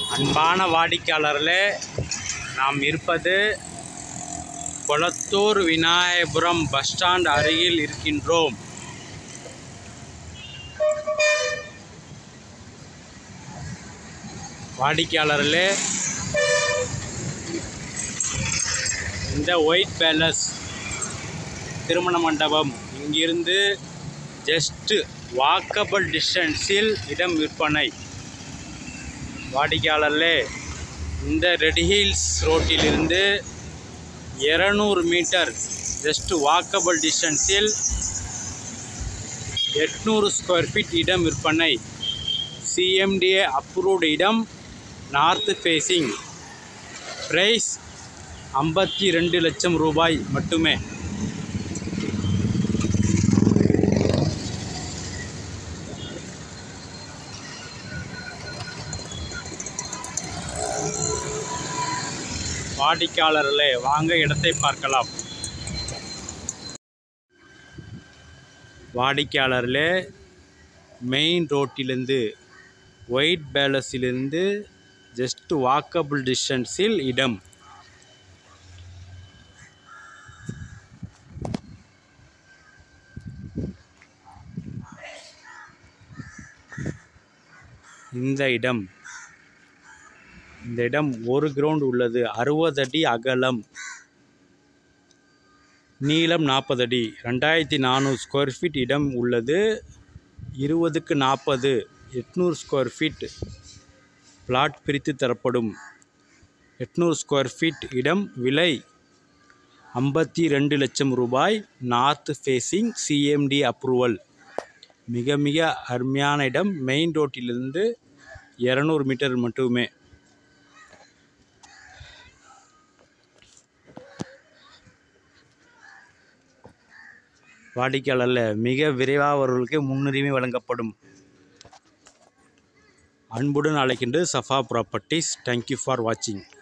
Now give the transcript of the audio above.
அன்பான வாடிக்கையாளர்களே நாம் இருப்பது கொளத்தூர் விநாயகபுரம் பஸ் ஸ்டாண்ட் அருகில் இருக்கின்றோம் வாடிக்கையாளர்களே இந்த ஒயிட் பேலஸ் திருமண மண்டபம் இங்கிருந்து ஜஸ்ட்டு வாக்கபிள் டிஸ்டன்ஸில் இடம் விற்பனை வாடிக்கையாளர்களே இந்த ரெட் ஹில்ஸ் ரோட்டிலிருந்து இரநூறு மீட்டர் ஜஸ்ட் வாக்கபிள் டிஸ்டன்ஸில் எட்நூறு ஸ்கொயர் ஃபீட் இடம் விற்பனை சிஎம்டிஏ அப்ரூவ்டு இடம் நார்த் ஃபேஸிங் ப்ரைஸ் ஐம்பத்தி ரெண்டு லட்சம் ரூபாய் மட்டுமே வாடிக்கையாளர்களே வாங்க இடத்தை பார்க்கலாம் வாடிக்கையாளர்களே மெயின் ரோட்டிலிருந்து ஒயிட் பேலஸிலிருந்து ஜஸ்ட் வாக்கபிள் டிஸ்டன்ஸில் இடம் இந்த இடம் இந்த இடம் ஒரு கிரவுண்ட் உள்ளது அறுபது அடி அகலம் நீளம் நாற்பது அடி ரெண்டாயிரத்தி நானூறு ஸ்கொயர் ஃபீட் இடம் உள்ளது இருபதுக்கு நாற்பது எட்நூறு ஸ்கொயர் ஃபீட் பிளாட் பிரித்து தரப்படும் எட்நூறு ஸ்கொயர் ஃபீட் இடம் விலை ஐம்பத்தி ரெண்டு லட்சம் ரூபாய் நார்த் ஃபேஸிங் சிஎம்டி அப்ரூவல் மிக மிக அருமையான இடம் மெயின் ரோட்டிலிருந்து இரநூறு மீட்டர் மட்டுமே வாடிக்கையாளரில் மிக விரைவாக அவர்களுக்கு முன்னுரிமை வழங்கப்படும் அன்புடன் அழைக்கின்ற சஃபா ப்ராப்பர்ட்டிஸ் தேங்க்யூ ஃபார் வாட்சிங்